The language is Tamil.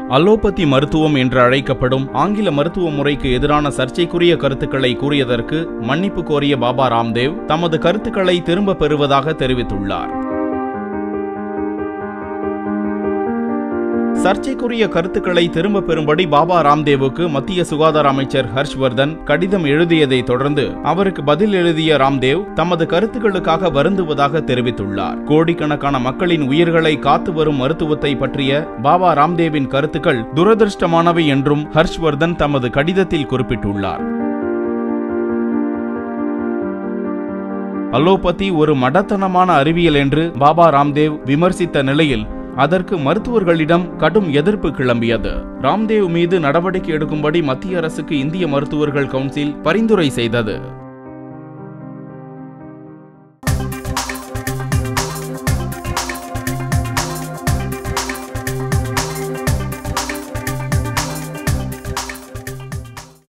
அலோபதி மருத்துவம் என்று அழைக்கப்படும் ஆங்கில மருத்துவ முறைக்கு எதிரான சர்ச்சைக்குரிய கருத்துக்களை கூறியதற்கு மன்னிப்பு கோரிய பாபா ராம்தேவ் தமது கருத்துக்களை திரும்ப பெறுவதாக தெரிவித்துள்ளார் சர்ச்சைக்குரிய கருத்துக்களை திரும்ப பெறும்படி பாபா ராம்தேவுக்கு மத்திய சுகாதார அமைச்சர் ஹர்ஷ்வர்தன் கடிதம் எழுதியதை தொடர்ந்து அவருக்கு பதில் எழுதிய ராம்தேவ் தமது கருத்துக்களுக்காக வருந்துவதாக தெரிவித்துள்ளார் கோடிக்கணக்கான மக்களின் உயிர்களை காத்து வரும் மருத்துவத்தை பற்றிய பாபா ராம்தேவின் கருத்துக்கள் துரதிருஷ்டமானவை என்றும் ஹர்ஷ்வர்தன் தமது கடிதத்தில் குறிப்பிட்டுள்ளார் அலோபதி ஒரு மடத்தனமான அறிவியல் என்று பாபா ராம்தேவ் விமர்சித்த நிலையில் அதற்கு மருத்துவர்களிடம் கடும் எதிர்ப்பு கிளம்பியது ராம்தேவ் மீது நடவடிக்கை எடுக்கும்படி மத்திய அரசுக்கு இந்திய மருத்துவர்கள் கவுன்சில் பரிந்துரை செய்தது